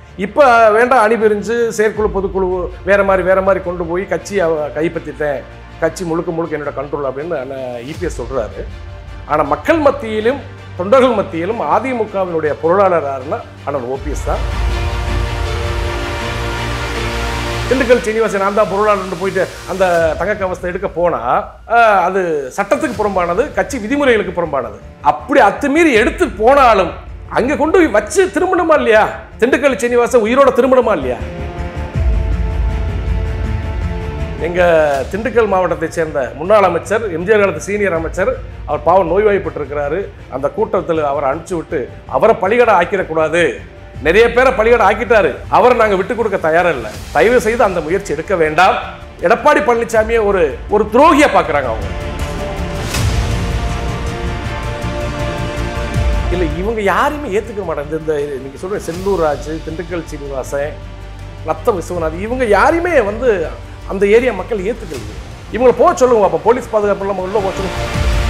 இப்போ வேண்டாம் அணிபிரிஞ்சு செயற்குழு பொதுக்குழு வேற மாதிரி வேற மாதிரி கொண்டு போய் கட்சி கைப்பற்றிட்டேன் கட்சி முழுக்க முழுக்க என்னோட கண்ட்ரோல் அப்படின்னு இபிஎஸ் சொல்றாரு ஆனால் மக்கள் மத்தியிலும் தொண்டர்கள் மத்தியிலும் அதிமுகவினுடைய பொருளாளர் யாருன்னா அண்ணன் ஓபிஎஸ் தான் திண்டுக்கல் சீனிவாசன் நான் தான் பொருளாளர் போயிட்டு அந்த தங்க கவசத்தை எடுக்க போனா ஆஹ், அது சட்டத்துக்கு புறம்பானது கட்சி விதிமுறைகளுக்கு புறம்பானது அப்படி அத்துமீறி எடுத்து போனாலும் அங்க கொண்டு போய் வச்சு திரும்பணுமா இல்லையா திண்டுக்கல் சீனிவாசன் உயிரோட திரும்பணுமா இல்லையா எங்க திண்டுக்கல் மாவட்டத்தைச் சேர்ந்த முன்னாள் அமைச்சர் எம்ஜிஆர் காலத்து சீனியர் அமைச்சர் அவர் பாவம் நோய்வாய்ப்பட்டிருக்கிறாரு அந்த கூட்டத்தில் அவரை அனுப்பிச்சு விட்டு அவரை பலிகடை ஆக்கிடக்கூடாது நிறைய பேரை பலிகடை ஆக்கிட்டாரு அவரை நாங்க விட்டு கொடுக்க தயாரா இல்லை தயவு செய்து அந்த முயற்சி எடுக்க வேண்டாம் எடப்பாடி பழனிசாமியை ஒரு ஒரு துரோகியா பார்க்கறாங்க அவங்க இல்ல இவங்க யாரையுமே ஏத்துக்க மாட்டாங்க இந்த இந்த நீங்க சொல்ற செல்லூர் ராஜு திண்டுக்கல் சீனிவாசன் நத்தம் விஸ்வநாத் இவங்க யாரையுமே வந்து அந்த ஏரியா மக்கள் ஏத்துக்கல இவங்களை போக சொல்லுங்க அப்ப போலீஸ் பாதுகாப்பு இல்லாம உள்ள போக சொல்லுங்க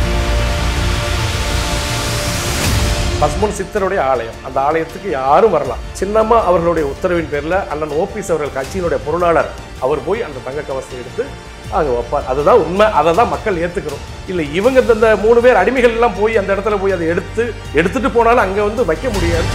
பஸ்முன் சித்தருடைய ஆலயம் அந்த ஆலயத்துக்கு யாரும் வரலாம் சின்னம்மா அவர்களுடைய உத்தரவின் பேர்ல அண்ணன் ஓபிஎஸ் அவர்கள் கட்சியினுடைய பொருளாளர் அவர் போய் அந்த தங்க கவசத்தை எடுத்து அங்க வைப்பார் அதுதான் உண்மை அதை தான் மக்கள் ஏத்துக்கிறோம் இல்ல இவங்க இந்த- இந்த மூணு பேர் அடிமைகள் எல்லாம் போய் அந்த இடத்துல போய் அதை எடுத்து எடுத்துட்டு போனாலும் அங்க வந்து வைக்க முடியாது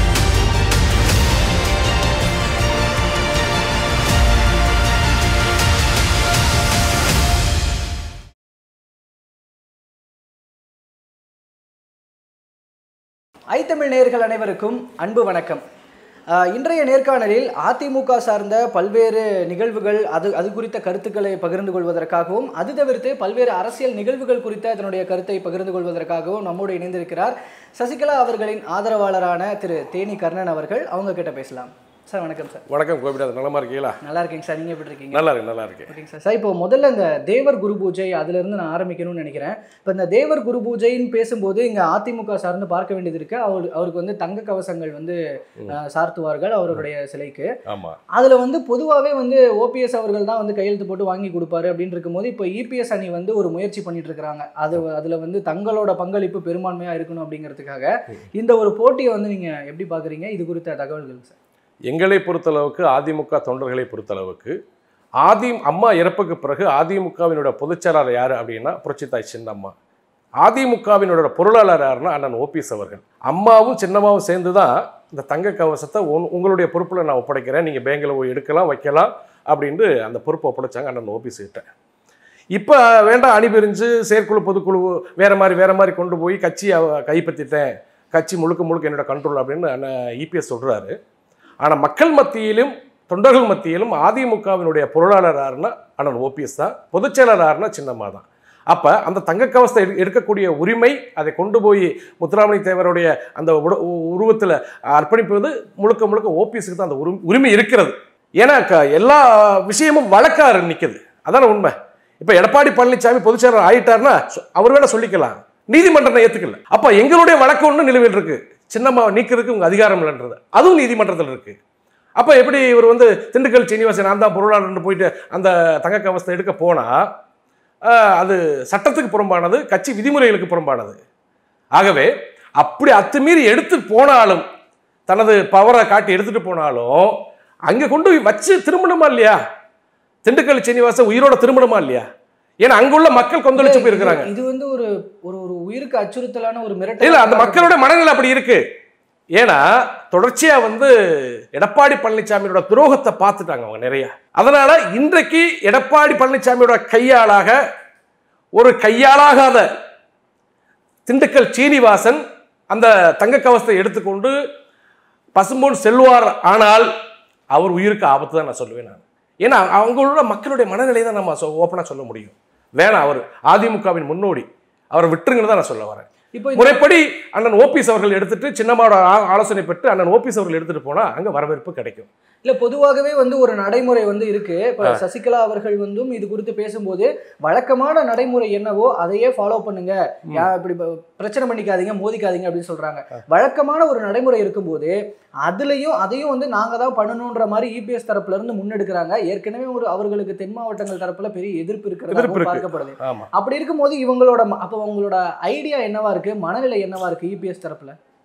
ஐத்தமிழ் நேயர்கள் அனைவருக்கும் அன்பு வணக்கம் ஆஹ் இன்றைய நேர்காணலில் அதிமுக சார்ந்த பல்வேறு நிகழ்வுகள் அது அது குறித்த கருத்துக்களை பகிர்ந்து கொள்வதற்காகவும் அது தவிர்த்து பல்வேறு அரசியல் நிகழ்வுகள் குறித்த தன்னுடைய கருத்தை பகிர்ந்து கொள்வதற்காகவும் நம்மோடு இணைந்திருக்கிறார் சசிகலா அவர்களின் ஆதரவாளரான திரு தேனி கர்ணன் அவர்கள் அவங்க கிட்ட பேசலாம் சார் வணக்கம் சார் வணக்கம் கோபிநாத் நலமா இருக்கீங்களா நல்லா இருக்கீங்க சார் நீங்க எப்படி இருக்கீங்க நல்லா இருக்கு நல்லா இருக்கு ஓகேங்க சார் சார் இப்போ முதல்ல இந்த தேவர் குரு பூஜை அதுல இருந்து நான் ஆரம்பிக்கணும்னு நினைக்கிறேன் இப்போ இந்த தேவர் குரு பூஜைன்னு பேசும்போது இங்க அதிமுக சார்ந்து பார்க்க வேண்டியது இருக்கு அவர் அவருக்கு வந்து தங்க கவசங்கள் வந்து அஹ், சார்த்துவார்கள் அவருடைய சிலைக்கு ஆமா அதுல வந்து பொதுவாகவே வந்து ஓபிஎஸ் அவர்கள் தான் வந்து கையெழுத்து போட்டு வாங்கி கொடுப்பாரு அப்படின்னு இருக்கும்போது இப்போ இபிஎஸ் அணி வந்து ஒரு முயற்சி பண்ணிட்டு இருக்காங்க அது அதுல வந்து தங்களோட பங்களிப்பு பெரும்பான்மையா இருக்கணும் அப்படிங்கிறதுக்காக இந்த ஒரு போட்டியை வந்து நீங்க எப்படி பாக்குறீங்க இது குறித்த தகவல்கள் சார் எங்களை பொறுத்தளவுக்கு அதிமுக தொண்டர்களை பொறுத்தளவுக்கு ஆதி அம்மா இறப்புக்கு பிறகு அதிமுகவினுடைய பொதுச்செயலாளர் யார் அப்படின்னா புரட்சித்தாய் சின்னம்மா அதிமுகவினுடைய பொருளாளர் யாருன்னா அண்ணன் ஓபிஎஸ் அவர்கள் அம்மாவும் சின்னம்மாவும் சேர்ந்து தான் இந்த தங்க கவசத்தை உன் உங்களுடைய பொறுப்பில் நான் ஒப்படைக்கிறேன் நீங்கள் பேங்கில் போய் எடுக்கலாம் வைக்கலாம் அப்படின்ட்டு அந்த பொறுப்பை ஒப்படைச்சாங்க அண்ணன் ஓபிஎஸ் கிட்ட இப்போ வேண்டாம் அணிபிரிஞ்சு செயற்குழு பொதுக்குழு வேற மாதிரி வேற மாதிரி கொண்டு போய் கட்சி கைப்பற்றிட்டேன் கட்சி முழுக்க முழுக்க என்னோட கண்ட்ரோல் அப்படின்னு அண்ணன் இபிஎஸ் சொல்கிறாரு ஆனால் மக்கள் மத்தியிலும் தொண்டர்கள் மத்தியிலும் அதிமுகவினுடைய பொருளாளர் யாருன்னா அண்ணன் ஓபிஎஸ் தான் பொதுச்செயலர் யாருன்னா சின்னம்மா தான் அப்போ அந்த தங்க கவசத்தை எடு- எடுக்கக்கூடிய உரிமை அதை கொண்டு போய் முத்துராமலிங்க தேவருடைய அந்த உருவத்தில் அர்ப்பணிப்பது முழுக்க முழுக்க ஓபிஎஸ்க்கு தான் அந்த உரிமை உரிமை இருக்கிறது ஏன்னா க- எல்லா விஷயமும் வழக்காறு நிற்குது அதான உண்மை இப்போ எடப்பாடி பழனிசாமி பொதுச்செயலர் ஆயிட்டாருன்னா சொ- அவர் வேணா சொல்லிக்கலாம் நீதிமன்றம் ஏற்றுக்கல அப்போ எங்களுடைய வழக்கு ஒன்று நிலுவையில் இருக்கு சின்னம்மாவை நீக்கிறதுக்கு உங்க அதிகாரம் இல்லைன்றது அதுவும் நீதிமன்றத்தில் இருக்கு அப்போ எப்படி இவர் வந்து திண்டுக்கல் சீனிவாசன் நான் தான் பொருளாளர்னு போயிட்டு அந்த தங்க கவசத்தை எடுக்க போனா ஆஹ், அது சட்டத்துக்கு புறம்பானது கட்சி விதிமுறைகளுக்கு புறம்பானது ஆகவே அப்படி அத்துமீறி எடுத்து போனாலும் தனது பவரை காட்டி எடுத்துட்டு போனாலும் அங்க கொண்டு போய் வச்சு திரும்பணுமா இல்லையா திண்டுக்கல் சீனிவாசன் உயிரோட திரும்பணுமா இல்லையா ஏன்னா அங்குள்ள மக்கள் கொந்தளிச்சு போயிருக்கிறாங்க இது வந்து ஒரு ஒரு ஒரு உயிருக்கு அச்சுறுத்தலான ஒரு மிரட்டல் இல்ல அந்த மக்களோட மனநிலை அப்படி இருக்கு ஏன்னா தொடர்ச்சியா வந்து எடப்பாடி பழனிசாமியோட துரோகத்தை பார்த்துட்டாங்க அவங்க நிறைய அதனால இன்றைக்கு எடப்பாடி பழனிசாமியோட கையாளாக ஒரு கையாளாகாத திண்டுக்கல் சீனிவாசன் அந்த தங்க கவசத்தை எடுத்துக்கொண்டு பசும்பொன் செல்வார் ஆனால் அவர் உயிருக்கு ஆபத்து தான் நான் சொல்லுவேன் நான் ஏன்னா அவங்களோட மக்களுடைய மனநிலை தான் நம்ம ஓப்பனாக சொல்ல முடியும் வேணாம் அவர் அதிமுகவின் முன்னோடி அவரை விட்டுருங்கன்னு தான் நான் சொல்ல வரேன் இப்போ இந்த- முறைப்படி அண்ணன் ஓபிஎஸ் அவர்கள் எடுத்துட்டு சின்னம்மாவோட ஆ- ஆலோசனை பெற்று அண்ணன் ஓபிஎஸ் அவர்கள் எடுத்துட்டு போனா அங்க வரவேற்பு கிடைக்கும் இல்ல பொதுவாகவே வந்து ஒரு நடைமுறை வந்து இருக்கு இப்ப சசிகலா அவர்கள் வந்தும் இது குறித்து பேசும்போது வழக்கமான நடைமுறை என்னவோ அதையே ஃபாலோ பண்ணுங்க யா- இப்படி ப- பிரச்சனை பண்ணிக்காதீங்க மோதிக்காதீங்க அப்படின்னு சொல்றாங்க வழக்கமான ஒரு நடைமுறை இருக்கும்போது அதுலயும் அதையும் வந்து நாங்க தான் பண்ணணுன்ற மாதிரி இபிஎஸ் தரப்புல இருந்து முன்னெடுக்கிறாங்க ஏற்கனவே ஒரு அவர்களுக்கு தென் மாவட்டங்கள் தரப்புல பெரிய எதிர்ப்பு எதிர்ப்பு இருக்கிறது இருக்கு. பார்க்கப்படுது ஆமா அப்படி இருக்கும்போது இவங்களோட ம- அப்ப அவங்களோட ஐடியா என்னவா இருக்கு மனநிலை என்னவா இருக்கு இபிஎஸ் தரப்புல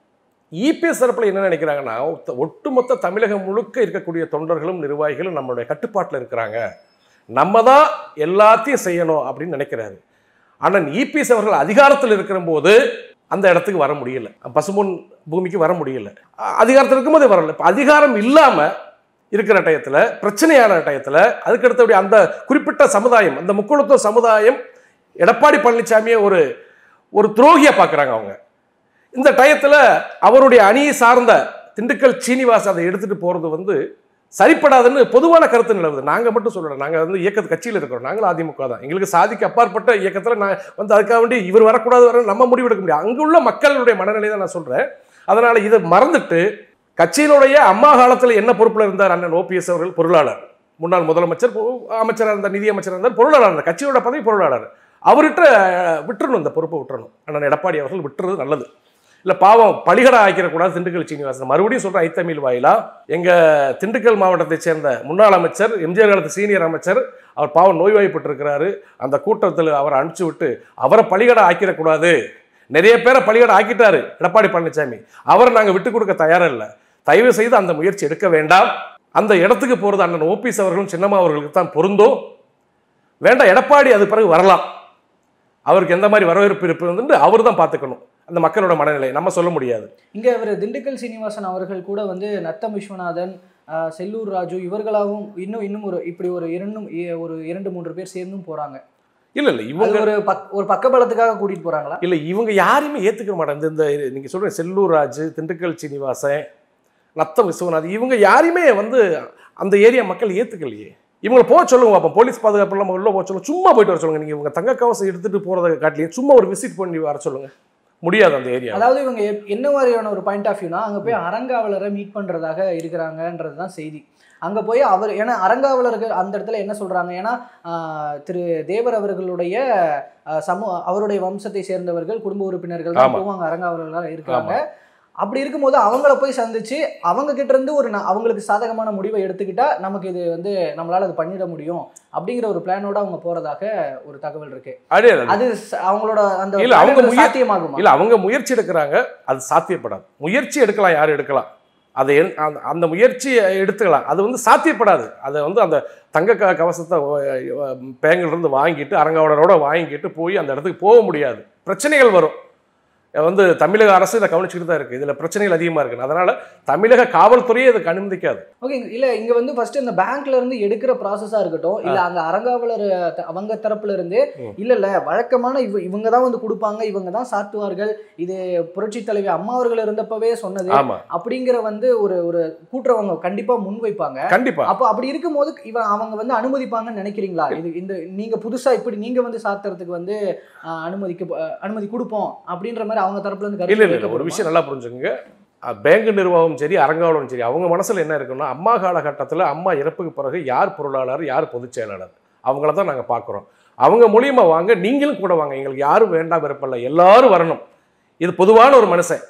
இபிஎஸ் தரப்பில் என்ன நினைக்கிறாங்கன்னா ஒத்த- ஒட்டுமொத்த தமிழகம் முழுக்க இருக்கக்கூடிய தொண்டர்களும் நிர்வாகிகளும் நம்மளுடைய கட்டுப்பாட்டில் இருக்கிறாங்க நம்ம தான் எல்லாத்தையும் செய்யணும் அப்படின்னு நினைக்கிறாரு ஆனால் இபிஎஸ் அவர்கள் அதிகாரத்தில் இருக்கிற போது அந்த இடத்துக்கு வர முடியல பசும்பொன் பூமிக்கு வர முடியல அ- அதிகாரத்தில் இருக்கும்போதே வரல இப்போ அதிகாரம் இல்லாமல் இருக்கிற டயத்தில் பிரச்சனையான டயத்தில் அதுக்கடுத்தபடி அந்த குறிப்பிட்ட சமுதாயம் அந்த முக்குளத்துவ சமுதாயம் எடப்பாடி பழனிசாமியை ஒரு ஒரு துரோகியை பார்க்குறாங்க அவங்க இந்த டயத்தில் அவருடைய அணியை சார்ந்த திண்டுக்கல் சீனிவாஸ் அதை எடுத்துகிட்டு போகிறது வந்து சரிப்படாதுன்னு பொதுவான கருத்து நிலவுது நாங்கள் மட்டும் சொல்லலை நாங்கள் வந்து இயக்கத்து கட்சியில் இருக்கிறோம் நாங்களும் அதிமுக தான் எங்களுக்கு சாதிக்கு அப்பாற்பட்ட இயக்கத்தில் நான் வந்து அதுக்காக வேண்டி இவர் வரக்கூடாது வர நம்ம முடிவெடுக்க முடியாது அங்கே உள்ள மக்களுடைய மனநிலை தான் நான் சொல்கிறேன் அதனால் இதை மறந்துட்டு கட்சியினுடைய அம்மா காலத்தில் என்ன பொறுப்பில் இருந்தார் அண்ணன் ஓபிஎஸ் அவர்கள் பொருளாளர் முன்னாள் முதலமைச்சர் பொ- அமைச்சராக இருந்தார் நிதி அமைச்சராக இருந்தார் பொருளாளர் இருந்தார் கட்சியோட பதவி பொருளாளர் அவர்கிட்ட விட்டுறணும் இந்த பொறுப்பை விட்டுறணும் அண்ணன் எடப்பாடி அவர்கள் விட்டுறது நல்லது இல்லை பாவம் பலிகடை ஆக்கிடக்கூடாது திண்டுக்கல் சீனிவாசன் மறுபடியும் சொல்கிறேன் ஐத்தமிழ் வாயிலா எங்கள் திண்டுக்கல் மாவட்டத்தைச் சேர்ந்த முன்னாள் அமைச்சர் எம்ஜிஆர் காலத்து சீனியர் அமைச்சர் அவர் பாவம் நோய்வாய்ப்பட்டிருக்கிறாரு அந்த கூட்டத்தில் அவரை அனுப்பிச்சு விட்டு அவரை பலிகடை ஆக்கிடக்கூடாது நிறைய பேரை பலிகடை ஆக்கிட்டாரு எடப்பாடி பழனிசாமி அவரை நாங்கள் விட்டு கொடுக்க தயாராக இல்லை தயவு செய்து அந்த முயற்சி எடுக்க வேண்டாம் அந்த இடத்துக்கு போகிறது அண்ணன் ஓபிஎஸ் அவர்களும் சின்னம்மா அவர்களுக்கு தான் பொருந்தும் வேண்டாம் எடப்பாடி அது பிறகு வரலாம் அவருக்கு எந்த மாதிரி வரவேற்பு இருப்பதுன்னு அவர் தான் பார்த்துக்கணும் அந்த மக்களோட மனநிலை நம்ம சொல்ல முடியாது இங்க இவர் திண்டுக்கல் சீனிவாசன் அவர்கள் கூட வந்து நத்தம் விஸ்வநாதன் ஆஹ், செல்லூர் ராஜு இவர்களாகவும் இன்னும் இன்னும் ஒரு இப்படி ஒரு இரண்டும் இ- ஒரு இரண்டு மூன்று பேர் சேர்ந்தும் போறாங்க இல்லை இல்லை இவங்க அது ஒரு பக் ஒரு பக்கபலத்துக்காக கூட்டிட்டு போறாங்களா இல்லை இவங்க யாரையுமே ஏற்றுக்க மாட்டாங்க இந்த இந்த நீங்கள் சொல்கிற செல்லூர் ராஜு திண்டுக்கல் சீனிவாசன் நத்தம் விஸ்வநாத் இவங்க யாரையுமே வந்து அந்த ஏரியா மக்கள் ஏற்றுக்கலையே இவங்களை போக சொல்லுங்க பார்ப்போம் போலீஸ் பாதுகாப்பு இல்லாமல் உள்ள போக சொல்லுங்க சும்மா போயிட்டு வர சொல்லுங்க நீங்கள் இவங்க தங்க கவசம் எடுத்துகிட்டு போகிறத காட்டிலையும் சும்மா ஒரு விசிட் பண்ணி வர சொல்லுங்க முடியாது அந்த ஏரியா அதாவது இவங்க எப்- என்ன மாதிரியான ஒரு பாயிண்ட் ஆஃப் வியூனா அங்க போய் அறங்காவலரை மீட் பண்றதாக இருக்கிறாங்கன்றது தான் செய்தி அங்க போய் அவர் ஏன்னா அறங்காவலர்கள் அந்த இடத்துல என்ன சொல்றாங்க ஏன்னா ஆஹ், திரு தேவர் அவர்களுடைய ஆஹ், சமூக அவருடைய வம்சத்தை சேர்ந்தவர்கள் குடும்ப உறுப்பினர்கள் தான் ஆமா. போவாங்க அறங்காவலர்களாக இருக்கிறாங்க அப்படி இருக்கும்போது அவங்கள போய் சந்திச்சு அவங்க கிட்ட இருந்து ஒரு ந- அவங்களுக்கு சாதகமான முடிவை எடுத்துக்கிட்டா நமக்கு இது வந்து நம்மளால அது பண்ணிட முடியும் அப்படிங்கிற ஒரு பிளானோட அவங்க போறதாக ஒரு தகவல் இருக்கு அடே அது ச- அவங்களோட அந்த இல்ல, அவங்க plan முயற்சி- சாத்தியமாகுமா இல்லை அவங்க முயற்சி எடுக்கிறாங்க அது சாத்தியப்படாது முயற்சி எடுக்கலாம் யார் எடுக்கலாம் அதை என்- அந்த- அந்த முயற்சியை எடுத்துக்கலாம் அது வந்து சாத்தியப்படாது அதை வந்து அந்த தங்க க கவசத்தை பேங்கில் இருந்து வாங்கிட்டு அரங்காவலரோட வாங்கிட்டு போய் அந்த இடத்துக்கு போக முடியாது பிரச்சனைகள் வரும் வந்து தமிழக அரசு இதை கவனிச்சுட்டு தான் இருக்குது இதில் பிரச்சனைகள் அதிகமாக இருக்குது அதனால் தமிழக காவல்துறையே இதுக்கு அனுமதிக்காது ஓகே இல்ல இங்க வந்து ஃபர்ஸ்ட் இந்த பேங்க்ல இருந்து எடுக்கிற ப்ராசஸா இருக்கட்டும் இல்ல அங்க அறங்காவலர் த- அவங்க தரப்புல இருந்து ம். இல்ல இல்ல வழக்கமான இவ இவங்க தான் வந்து கொடுப்பாங்க இவங்க தான் சாத்துவார்கள் இது புரட்சி தலைவி அம்மா அவர்கள் இருந்தப்பவே சொன்னது ஆமாம் அப்படிங்கிற வந்து ஒரு ஒரு கூற்றம் அவங்க கண்டிப்பா முன் வைப்பாங்க கண்டிப்பாக அப்போ அப்படி இருக்கும்போது இவன் அவங்க வந்து அனுமதிப்பாங்கன்னு நினைக்கிறீங்களா இது இந்த நீங்க புதுசா இப்படி நீங்க வந்து சாத்துறதுக்கு வந்து ஆஹ், அனுமதிக்க அஹ், அனுமதி கொடுப்போம் அப்படின்ற மாதிரி அவங்க தரப்புல இருந்து இல்லை கருத்து இல்லை இல்லை ஒரு வைக்கப்படுமா? விஷயம் நல்லா புரிஞ்சுக்கோங்க அஹ் பேங்க் நிர்வாகம் சரி அரங்காவலம் சரி அவங்க மனசில் என்ன இருக்குன்னா அம்மா காலகட்டத்தில் அம்மா இறப்புக்கு பிறகு யார் பொருளாளர் யார் பொதுச் செயலாளர் அவங்கள தான் நாங்கள் பார்க்குறோம் அவங்க மூலியமா வாங்க நீங்களும் கூட வாங்க எங்களுக்கு யாரும் வேண்டாம் விருப்பம் எல்லாரும் வரணும் இது பொதுவான ஒரு மனுஷன்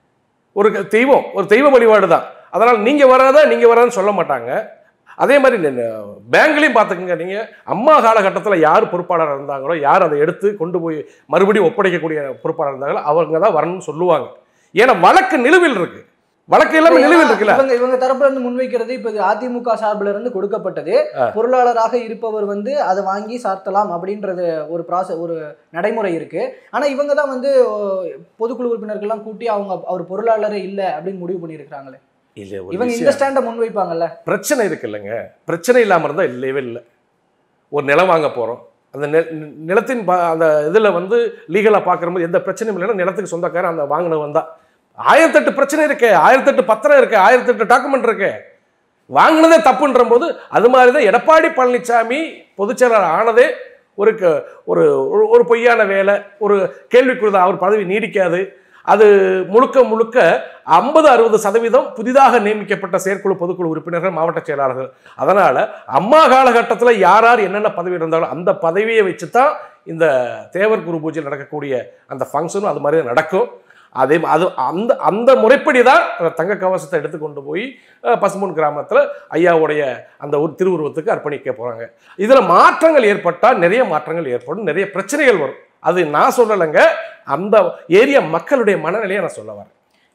ஒரு க- தெய்வம் ஒரு தெய்வ வழிபாடு தான் அதனால் நீங்கள் வராத நீங்கள் வராதுன்னு சொல்ல மாட்டாங்க அதே மாதிரி பேங்க்லேயும் பார்த்துக்குங்க நீங்கள் அம்மா காலகட்டத்தில் யார் பொறுப்பாளராக இருந்தாங்களோ யார் அதை எடுத்து கொண்டு போய் மறுபடியும் ஒப்படைக்கக்கூடிய பொறுப்பாளர் இருந்தாங்களோ அவங்க தான் வரணும்னு சொல்லுவாங்க ஏன்னா வழக்கு நிலுவில் இருக்கு வழக்கு எல்லாமே நிலுவில் இருக்குல்ல இவங்க இவங்க தரப்புல இருந்து முன்வைக்கிறது இப்ப இது அதிமுக சார்பில் இருந்து கொடுக்கப்பட்டது பொருளாளராக இருப்பவர் வந்து அதை வாங்கி சாத்தலாம் அப்படின்றது ஒரு ப்ராசஸ் ஒரு நடைமுறை இருக்கு ஆனா இவங்க தான் வந்து அஹ், பொதுக்குழு உறுப்பினர்கள்லாம் கூட்டி அவங்க அவர் பொருளாளரே இல்ல அப்படின்னு முடிவு பண்ணியிருக்கிறாங்களே இல்லை ஒரு இவங்க இந்த விஷயம் ஸ்டாண்டை முன்வைப்பாங்கல்ல பிரச்சனை இருக்கு இல்லைங்க பிரச்சனை இல்லாமல் இருந்தால் இல்லவே இல்லை ஒரு நிலம் வாங்க போகிறோம் அந்த நெ- நி- நிலத்தின் ப- அந்த இதில் வந்து லீகலாக பார்க்கும்போது எந்த பிரச்சனையும் இல்லைன்னா நிலத்துக்கு சொந்தக்காரன் அந்த வாங்கினவன் தான் ஆயிரத்தெட்டு பிரச்சனை இருக்கே ஆயிரத்தெட்டு பத்திரம் இருக்கு ஆயிரத்தெட்டு டாக்குமெண்ட் இருக்கு வாங்கினதே தப்புன்ற போது அது மாதிரி தான் எடப்பாடி பழனிசாமி பொதுச்செயலாளர் ஆனதே ஒரு க- ஒரு ஒரு- ஒரு பொய்யான வேலை ஒரு கேள்விக்குறிதான் அவர் பதவி நீடிக்காது அது முழுக்க முழுக்க ஐம்பது அறுபது சதவீதம் புதிதாக நியமிக்கப்பட்ட செயற்குழு பொதுக்குழு உறுப்பினர்கள் மாவட்ட செயலாளர்கள் அதனால் அம்மா காலகட்டத்தில் யார் யார் என்னென்ன பதவி இருந்தாலும் அந்த பதவியை வச்சு தான் இந்த தேவர் குரு பூஜையில் நடக்கக்கூடிய அந்த ஃபங்க்ஷனும் அது மாதிரி தான் நடக்கும் அதே ம- அது அந்த அந்த முறைப்படி தான் அந்த தங்க கவசத்தை எடுத்து கொண்டு போய் அஹ், பசும்பொன் கிராமத்தில் ஐயாவுடைய அந்த ஒரு திருவுருவத்துக்கு அர்ப்பணிக்க போகிறாங்க இதில் மாற்றங்கள் ஏற்பட்டால் நிறைய மாற்றங்கள் ஏற்படும் நிறைய பிரச்சனைகள் வரும் அது நான் சொல்லலைங்க அந்த ஏரியா மக்களுடைய மனநிலையை நான் சொல்ல வரேன்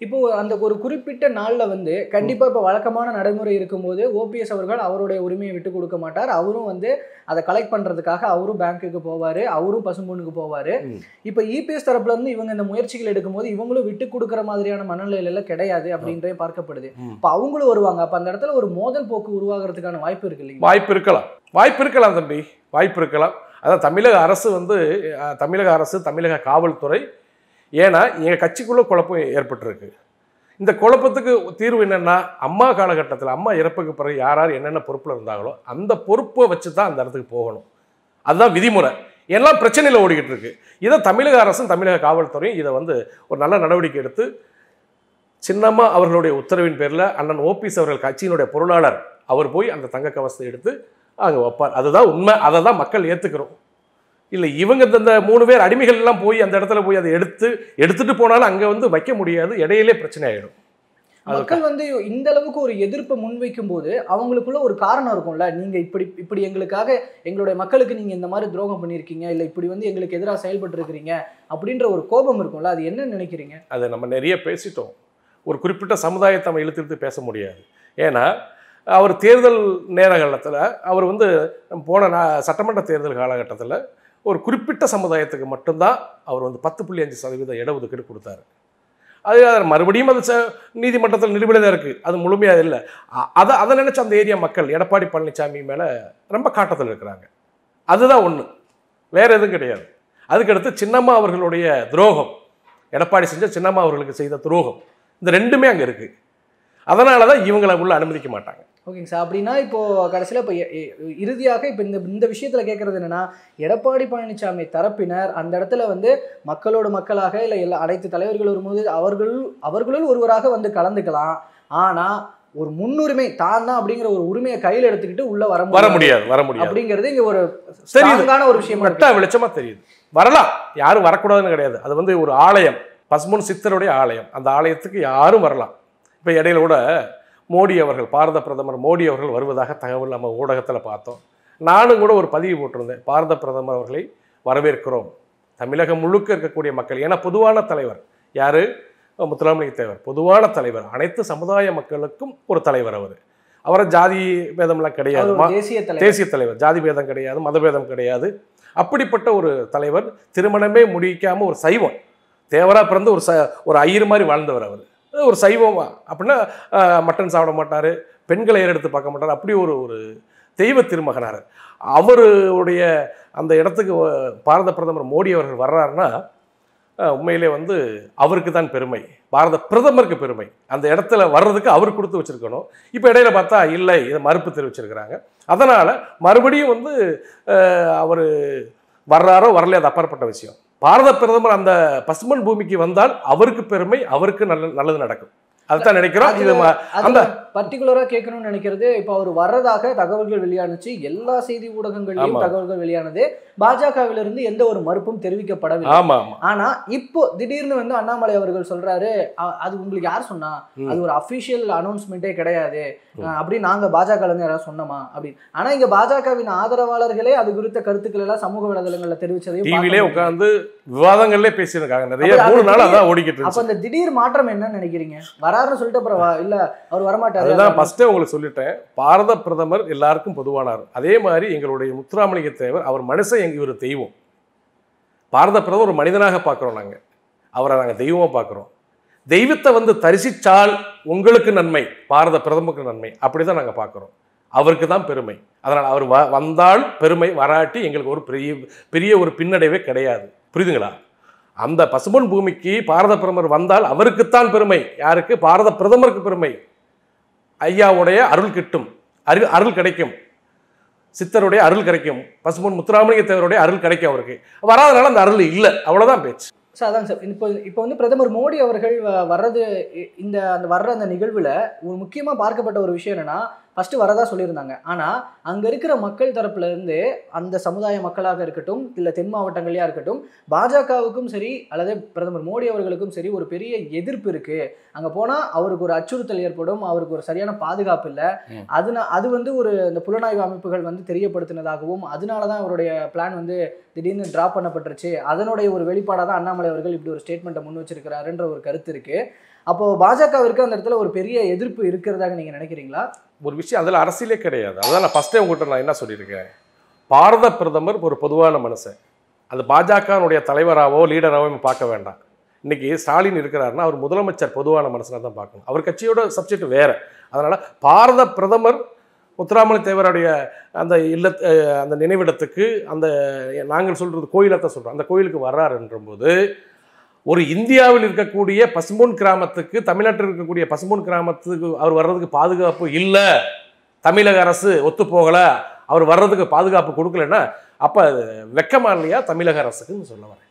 இப்போ அந்த ஒரு குறிப்பிட்ட நாள்ல வந்து கண்டிப்பா இப்போ வழக்கமான நடைமுறை இருக்கும்போது ஓபிஎஸ் அவர்கள் அவருடைய உரிமையை விட்டு கொடுக்க மாட்டார் அவரும் வந்து அதை கலெக்ட் பண்றதுக்காக அவரும் பேங்க்குக்கு போவாரு அவரும் பசும்பொண்ணுக்கு போவாரு ம். இப்போ இபிஎஸ் தரப்புல இருந்து இவங்க இந்த முயற்சிகள் எடுக்கும்போது இவங்களும் விட்டு கொடுக்குற மாதிரியான மனநிலையில எல்லாம் கிடையாது அப்படின்றே பார்க்கப்படுது ம். இப்போ அவங்களும் வருவாங்க அப்ப அந்த இடத்துல ஒரு மோதல் போக்கு உருவாகிறதுக்கான வாய்ப்பு இருக்கு இல்லைங்களா வாய்ப்பு இருக்கலாம் வாய்ப்பு இருக்கலாம் தம்பி வாய்ப்பு இருக்கலாம் அதான் தமிழக அரசு வந்து அஹ், தமிழக அரசு தமிழக காவல்துறை ஏன்னா எங்கள் கட்சிக்குள்ளே குழப்பம் ஏற்பட்டிருக்கு இந்த குழப்பத்துக்கு தீர்வு என்னென்னா அம்மா காலகட்டத்தில் அம்மா இறப்புக்கு பிறகு யார் யார் என்னென்ன பொறுப்பில் இருந்தாங்களோ அந்த பொறுப்பை வச்சு தான் அந்த இடத்துக்கு போகணும் அதுதான் விதிமுறை எல்லாம் பிரச்சனையில் ஓடிக்கிட்டு இருக்கு இதை தமிழக அரசும் தமிழக காவல்துறையும் இதை வந்து ஒரு நல்ல நடவடிக்கை எடுத்து சின்னம்மா அவர்களுடைய உத்தரவின் பேரில் அண்ணன் ஓபிஎஸ் அவர்கள் கட்சியினுடைய பொருளாளர் அவர் போய் அந்த தங்க கவசத்தை எடுத்து அங்கே வைப்பார் அதுதான் உண்மை அதை தான் மக்கள் ஏற்றுக்கிறோம் இல்லை இவங்க இந்த- இந்த மூணு பேர் அடிமைகள் எல்லாம் போய் அந்த இடத்துல போய் அதை எடுத்து எடுத்துட்டு போனாலும் அங்கே வந்து வைக்க முடியாது இடையிலே பிரச்சனை ஆகிடும் மக்கள் வந்து இந்த அளவுக்கு ஒரு எதிர்ப்பை முன்வைக்கும் போது அவங்களுக்குள்ள ஒரு காரணம் இருக்கும்ல நீங்க இப்படி இப்படி எங்களுக்காக எங்களுடைய மக்களுக்கு நீங்க இந்த மாதிரி துரோகம் பண்ணியிருக்கீங்க இல்ல இப்படி வந்து எங்களுக்கு எதிராக செயல்பட்டு இருக்கிறீங்க அப்படின்ற ஒரு கோபம் இருக்கும்ல அது என்ன நினைக்கிறீங்க அதை நம்ம நிறைய பேசிட்டோம் ஒரு குறிப்பிட்ட சமுதாயத்தை நம்ம இழுத்து இழுத்து பேச முடியாது ஏன்னா அவர் தேர்தல் நேரகாலத்தில் அவர் வந்து போன நா- சட்டமன்ற தேர்தல் காலகட்டத்தில் ஒரு குறிப்பிட்ட சமுதாயத்துக்கு மட்டும்தான் அவர் வந்து பத்து புள்ளி அஞ்சு சதவீத இடஒதுக்கீடு கொடுத்தாரு அது அது மறுபடியும் அது ச- நீதிமன்றத்தில் நிலுவையில் தான் இருக்குது அது முழுமையாக இல்லை அ- அதை அதை நினச்ச அந்த ஏரியா மக்கள் எடப்பாடி பழனிசாமி மேலே ரொம்ப காட்டத்தில் இருக்கிறாங்க அதுதான் ஒன்று வேற எதுவும் கிடையாது அதுக்கடுத்து சின்னம்மா அவர்களுடைய துரோகம் எடப்பாடி செஞ்ச சின்னம்மா அவர்களுக்கு செய்த துரோகம் இந்த ரெண்டுமே அங்கே இருக்குது அதனால தான் இவங்களை உள்ள அனுமதிக்க மாட்டாங்க ஓகேங்க சார் அப்படின்னா இப்போ கடைசியில் இப்போ எ- எ- இறுதியாக இப்போ இந்த இந்த விஷயத்தில் கேட்குறது என்னன்னா எடப்பாடி பழனிசாமி தரப்பினர் அந்த இடத்துல வந்து மக்களோட மக்களாக இல்லை எல்லா அனைத்து தலைவர்கள் வரும்போது அவர்கள் அவர்களுள் ஒருவராக வந்து கலந்துக்கலாம் ஆனால் ஒரு முன்னுரிமை தான் தான் அப்படிங்கிற ஒரு உரிமையை கையில் எடுத்துக்கிட்டு உள்ள வர வர முடியாது முடியாது வர முடியாது அப்படிங்கிறது இங்க ஒரு தெரியுது ஸ்ட்ராங்கான ஒரு விஷயமா இருக்கு மட்டா வெளிச்சமா தெரியுது வரலாம் யாரும் வரக்கூடாதுன்னு கிடையாது அது வந்து ஒரு ஆலயம் பசுமன் சித்தருடைய ஆலயம் அந்த ஆலயத்துக்கு யாரும் வரலாம் இப்போ இடையில கூட மோடி அவர்கள் பாரத பிரதமர் மோடி அவர்கள் வருவதாக தகவல் நம்ம ஊடகத்தில் பார்த்தோம் நானும் கூட ஒரு பதிவு போட்டிருந்தேன் பாரத பிரதமர் அவர்களை வரவேற்கிறோம் தமிழகம் முழுக்க இருக்கக்கூடிய மக்கள் ஏன்னா பொதுவான தலைவர் யாரு முத்துராமலிங்க தேவர் பொதுவான தலைவர் அனைத்து சமுதாய மக்களுக்கும் ஒரு தலைவர் அவர் அவரை ஜாதி பேதம்லாம் கிடையாது அவர் ஒரு தேசிய தலைவர் தேசிய தலைவர் ஜாதி பேதம் கிடையாது மதபேதம் கிடையாது அப்படிப்பட்ட ஒரு தலைவர் திருமணமே முடிக்காம ஒரு சைவம் தேவரா பிறந்து ஒரு ச ஒரு ஐயர் மாதிரி வாழ்ந்தவர் அவர் ஒரு சைவம் அப்படின்னா ஆஹ், மட்டன் சாப்பிட மாட்டார் பெண்களை ஏறெடுத்து பார்க்க மாட்டார் அப்படி ஒரு ஒரு தெய்வ திருமகனார் அவருடைய அந்த இடத்துக்கு வ- பாரத பிரதமர் மோடி அவர்கள் வர்றாருன்னா ஆஹ், உண்மையிலே வந்து அவருக்கு தான் பெருமை பாரத பிரதமருக்கு பெருமை அந்த இடத்துல வர்றதுக்கு அவர் கொடுத்து வச்சிருக்கணும் இப்போ இடையில பார்த்தா இல்லை இதை மறுப்பு தெரிவிச்சிருக்கிறாங்க அதனால் மறுபடியும் வந்து அவர் வர்றாரோ வரலையோ அது அப்பாற்பட்ட விஷயம் பாரத பிரதமர் அந்த பசுமன் பூமிக்கு வந்தால் அவருக்கு பெருமை அவருக்கு நல்ல நல்லது நடக்கும் அதுதான் நினைக்கிறோம் இது ம- அதுல அந்த பர்டிகுலரா கேட்கணும்னு நினைக்கிறது இப்போ அவர் வர்றதாக தகவல்கள் வெளியானுச்சு எல்லா செய்தி ஊடகங்கள்லயும் ஆமா. தகவல்கள் வெளியானது பாஜகவிலிருந்து எந்த ஒரு மறுப்பும் தெரிவிக்கப்படவில்லை ஆமா ஆமா ஆனா இப்போ திடீர்னு வந்து அண்ணாமலை அவர்கள் சொல்றாரு "அ- அது உங்களுக்கு யார் சொன்னா ம். அது ஒரு அபிஷியல் அனௌன்ஸ்மெண்ட்டே கிடையாது அஹ் அப்படி நாங்க பாஜக இருந்து யாராவது சொன்னோமா அப்படின்னு ஆனா இங்க பாஜகவின் ஆதரவாளர்களே அது குறித்த கருத்துக்கள் எல்லாம் சமூக வலைதளங்கள்ல தெரிவிச்சதையும் பார்க்க டிவிலே முடியுது. உட்காந்து விவாதங்கள்லே பேசியிருக்காங்க நிறைய அப்ப அது மூணு நாள் திடீர்- அதான் ஓடிக்கிட்டு அப்ப இருந்துச்சு அந்த திடீர் மாற்றம் என்னன்னு நினைக்கிறீங்க வராருன்னு சொல்லிட்டு அப்புறம் வா- இல்ல அவர் வரமாட்டாரு அதுதான் ஃபர்ஸ்டே உங்களுக்கு சொல்லிட்டேன் பாரத பிரதமர் எல்லாருக்கும் பொதுவானார் அதே மாதிரி எங்களுடைய முத்துராமலிங்க தேவர் அவர் மனுஷன் எங்க இவர் தெய்வம் பாரத பிரதமர் ஒரு மனிதனாக பார்க்குறோம் நாங்கள் அவரை நாங்கள் தெய்வமாக பார்க்குறோம் தெய்வத்தை வந்து தரிசித்தால் உங்களுக்கு நன்மை பாரத பிரதமருக்கு நன்மை அப்படி தான் நாங்கள் பார்க்குறோம் அவருக்கு தான் பெருமை அதனால் அவர் வ வந்தால் பெருமை வராட்டி எங்களுக்கு ஒரு பெரிய பெரிய ஒரு பின்னடைவே கிடையாது புரியுதுங்களா அந்த பசும்பொன் பூமிக்கு பாரத பிரதமர் வந்தால் அவருக்குத்தான் பெருமை யாருக்கு பாரத பிரதமருக்கு பெருமை ஐயாவுடைய அருள் கிட்டும் அருள் அருள் கிடைக்கும் சித்தருடைய அருள் கிடைக்கும் பசும்பொன் முத்துராமலிங்க தேவருடைய அருள் கிடைக்கும் அவருக்கு வராதனால அந்த அருள் இல்லை அவ்வளவுதான் பேச்சு சார் அதாங்க சார் இப்போ இப்போ வந்து பிரதமர் மோடி அவர்கள் வ- வர்றது இ- இந்த அந்த வர்ற அந்த நிகழ்வில் ஒரு முக்கியமாக பார்க்கப்பட்ட ஒரு விஷயம் என்னன்னா ஃபர்ஸ்ட் வரதா சொல்லியிருந்தாங்க ஆனால் அங்கே இருக்கிற மக்கள் தரப்புல இருந்து அந்த சமுதாய மக்களாக இருக்கட்டும் இல்லை தென் மாவட்டங்களையா இருக்கட்டும் பாஜகவுக்கும் சரி அல்லது பிரதமர் மோடி அவர்களுக்கும் சரி ஒரு பெரிய எதிர்ப்பு இருக்கு அங்கே போனால் அவருக்கு ஒரு அச்சுறுத்தல் ஏற்படும் அவருக்கு ஒரு சரியான பாதுகாப்பு இல்லை ம். அதுனா அது வந்து ஒரு இந்த புலனாய்வு அமைப்புகள் வந்து தெரியப்படுத்தினதாகவும் அதனால தான் அவருடைய பிளான் வந்து திடீர்னு ட்ராப் பண்ணப்பட்டுருச்சு அதனுடைய ஒரு வெளிப்பாடாக தான் அண்ணாமலை அவர்கள் இப்படி ஒரு ஸ்டேட்மெண்ட்டை முன் வச்சிருக்கிறாருன்ற ஒரு கருத்து இருக்கு அப்போ பாஜகவிற்கு அந்த இடத்துல ஒரு பெரிய எதிர்ப்பு இருக்கிறதாக நீங்க நினைக்கிறீங்களா ஒரு விஷயம் அதில் அரசியலே கிடையாது அதான் நான் ஃபஸ்ட்டே உங்கள்கிட்ட நான் என்ன சொல்லியிருக்கேன் பாரத பிரதமர் ஒரு பொதுவான மனுஷன் அது பாஜகனுடைய தலைவராகவோ லீடராகவோ நம்ம பார்க்க வேண்டாம் இன்னைக்கு ஸ்டாலின் இருக்கிறாருன்னா அவர் முதலமைச்சர் பொதுவான மனுஷனாக தான் பார்க்கணும் அவர் கட்சியோட சப்ஜெக்ட் வேறு அதனால் பாரத பிரதமர் முத்துராமலி தேவருடைய அந்த இல்ல அஹ் அந்த நினைவிடத்துக்கு அந்த நாங்கள் சொல்கிறது கோயிலத்தை சொல்கிறோம் அந்த கோயிலுக்கு வர்றாருன்றபோது ஒரு இந்தியாவில் இருக்கக்கூடிய பசும்பொன் கிராமத்துக்கு தமிழ்நாட்டில் இருக்கக்கூடிய பசும்பொன் கிராமத்துக்கு அவர் வர்றதுக்கு பாதுகாப்பு இல்லை தமிழக அரசு ஒத்து போகலை அவர் வர்றதுக்கு பாதுகாப்பு கொடுக்கலன்னா அப்போ வெக்கமா இல்லையா தமிழக அரசுக்குன்னு சொல்ல வரேன்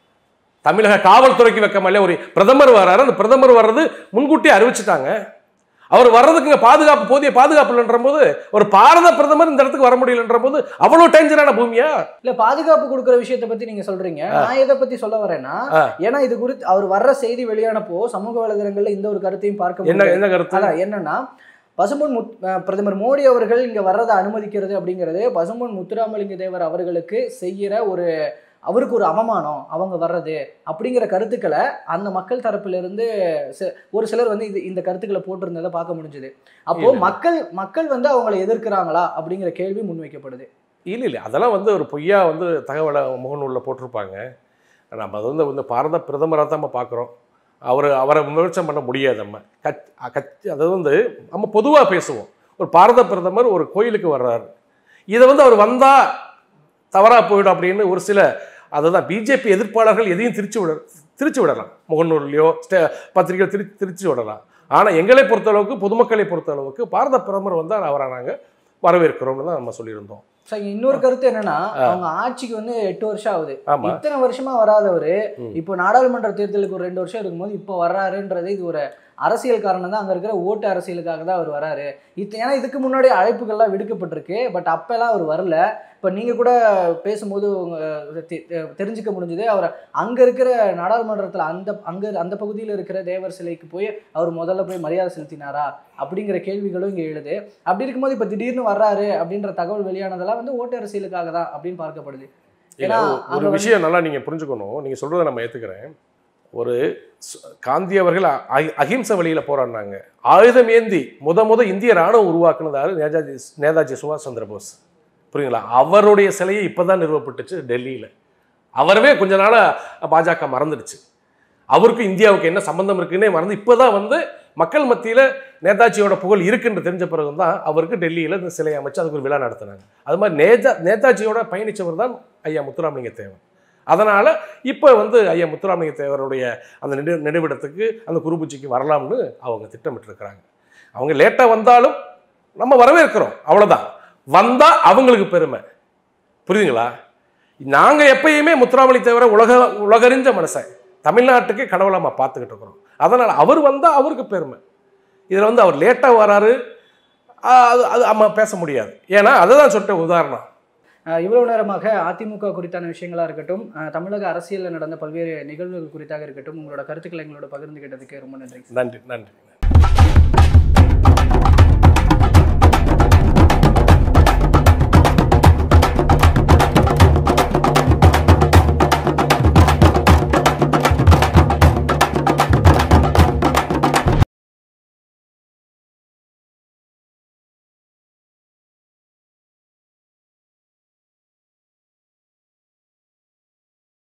தமிழக காவல்துறைக்கு வெக்கமா இல்லையா ஒரு பிரதமர் வர்றாரு அந்த பிரதமர் வர்றது முன்கூட்டியே அறிவிச்சிட்டாங்க அவர் வர்றதுக்கு இங்க பாதுகாப்பு போதிய பாதுகாப்பு இல்லைன்ற போது ஒரு பாரத பிரதமர் இந்த இடத்துக்கு வர முடியலன்ற போது அவ்வளோ டேஞ்சரான பூமியா இல்ல பாதுகாப்பு கொடுக்குற விஷயத்தை பத்தி நீங்க சொல்றீங்க நான் எதை பத்தி சொல்ல வரேன்னா ஆ. ஏன்னா இது குறித்து அவர் வர்ற செய்தி வெளியானப்போ சமூக வலைதளங்கள்ல இந்த ஒரு கருத்தையும் பார்க்க என்ன முடியுது என்ன கருத்து அதான் என்னன்னா பசும்பொன் முத் அஹ் பிரதமர் மோடி அவர்கள் இங்க வர்றதை அனுமதிக்கிறது அப்படிங்கிறது பசும்பொன் முத்துராமலிங்க தேவர் அவர்களுக்கு செய்யற ஒரு அவருக்கு ஒரு அவமானம் அவங்க வர்றது அப்படிங்கிற கருத்துக்களை அந்த மக்கள் தரப்புல இருந்து சி- ஒரு சிலர் வந்து இது இந்த கருத்துக்களை போட்டிருந்ததை பார்க்க முடிஞ்சது அப்போ இல்ல. மக்கள் மக்கள் வந்து அவங்களை எதிர்க்கிறாங்களா அப்படிங்கிற கேள்வி முன்வைக்கப்படுது இல்லை இல்லை அதெல்லாம் வந்து ஒரு பொய்யா வந்து தகவலை முகநூலில் போட்டிருப்பாங்க நம்ம அது வந்து வந்து பாரத பிரதமராக தான் நம்ம பார்க்குறோம் அவர் அவரை விமர்சனம் பண்ண முடியாது நம்ம கட் கட்சி அதாவது வந்து நம்ம பொதுவாக பேசுவோம் ஒரு பாரத பிரதமர் ஒரு கோயிலுக்கு வர்றாரு இதை வந்து அவர் வந்தால் தவறாக போயிடும் அப்படின்னு ஒரு சில அதுதான் பிஜேபி எதிர்ப்பாளர்கள் எதையும் திருச்சி விட திருச்சி விடலாம் முகநூல்லையோ ஸ்டே பத்திரிகையோ திரு திருச்சி விடலாம் ஆனால் எங்களை பொறுத்தளவுக்கு பொதுமக்களை பொறுத்தளவுக்கு பாரத பிரதமர் வந்தால் அவரை நாங்கள் வரவேற்கிறோம்னு தான் நம்ம சொல்லியிருந்தோம் சரி இன்னொரு கருத்து என்னன்னா அவங்க ஆட்சிக்கு வந்து எட்டு வருஷம் ஆகுது ஆமாம் இத்தனை வருஷமா வராதவரு ம். இப்போ நாடாளுமன்ற தேர்தலுக்கு ஒரு ரெண்டு வருஷம் இருக்கும்போது இப்போ வர்றாருன்றது இது ஒரு அரசியல் காரணம் தான் அங்க இருக்கிற ஓட்டு அரசியலுக்காக தான் அவர் வராரு இது ஏன்னா இதுக்கு முன்னாடி அழைப்புகள்லாம் விடுக்கப்பட்டிருக்கு பட் அப்பெல்லாம் அவர் வரல இப்போ நீங்க கூட பேசும்போது உங்க தெ- தெ- தெரிஞ்சுக்க முடிஞ்சது அவர் அங்க இருக்கிற நாடாளுமன்றத்துல அந்த அங்க அந்த பகுதியில் இருக்கிற தேவர் சிலைக்கு போய் அவர் முதல்ல போய் மரியாதை செலுத்தினாரா அப்படிங்கிற கேள்விகளும் இங்க எழுது அப்படி இருக்கும்போது இப்போ திடீர்னு வர்றாரு அப்படின்ற தகவல் வெளியானதெல்லாம் வந்து ஓட்டு அரசியலுக்காக தான் அப்படின்னு பார்க்கப்படுது இல்ல, ஏன்னா ஒரு- அங்க ஒரு வந்து- விஷயம் நல்லா நீங்கள் புரிஞ்சுக்கணும் நீங்கள் சொல்கிறத நம்ம ஏற்றுக்கிறேன் ஒரு சு- காந்தி அவர்கள் அ- அஹி- அஹிம்சை வழியில் போராடினாங்க ஆயுதம் ஏந்தி முத முத இந்திய ராணுவம் உருவாக்குனதாரு நேதாஜி நேதாஜி சுபாஷ் சந்திர போஸ் புரியுங்களா அவருடைய சிலையை இப்போ தான் நிறுவப்பட்டுச்சு டெல்லியில் அவரவே கொஞ்ச நாளாக பாஜக மறந்துடுச்சு அவருக்கும் இந்தியாவுக்கு என்ன சம்பந்தம் இருக்குன்னே மறந்து இப்போ தான் வந்து மக்கள் மத்தியில் நேதாஜியோட புகழ் இருக்குன்னு தெரிஞ்ச பிறகு தான் அவருக்கு டெல்லியில் இந்த சிலையை அமைச்சு அதுக்கு ஒரு விழா நடத்தினாங்க அது மாதிரி நேதா நேதாஜியோட பயணித்தவர் தான் ஐயா முத்துராமலிங்க தேவர் அதனால் இப்போ வந்து ஐயா முத்துராமலிங்க தேவருடைய அந்த நினை நினைவிடத்துக்கு அந்த குருபூஜைக்கு வரலாம்னு அவங்க திட்டமிட்டிருக்கிறாங்க அவங்க லேட்டாக வந்தாலும் நம்ம வரவேற்கிறோம் அவ்வளோதான் வந்தால் அவங்களுக்கு பெருமை புரியுதுங்களா நாங்கள் எப்பயுமே முத்துராமலி தேவரை உலக உலகறிஞ்ச மனுஷன் தமிழ்நாட்டுக்கு கடவுளை நம்ம பார்த்துக்கிட்டு இருக்கிறோம் அதனால் அவர் வந்தால் அவருக்கு பெருமை இதில் வந்து அவர் லேட்டாக வராரு ஆஹ் அது அது நம்ம பேச முடியாது ஏன்னா அதை தான் சொல்லிட்ட உதாரணம் அஹ் இவ்வளவு நேரமாக அதிமுக குறித்தான விஷயங்களா இருக்கட்டும் அஹ் தமிழக அரசியலில் நடந்த பல்வேறு நிகழ்வுகள் குறித்தாக இருக்கட்டும் உங்களோட கருத்துக்களை எங்களோட பகிர்ந்துகிட்டதுக்கு ரொம்ப நன்றி நன்றி நன்றி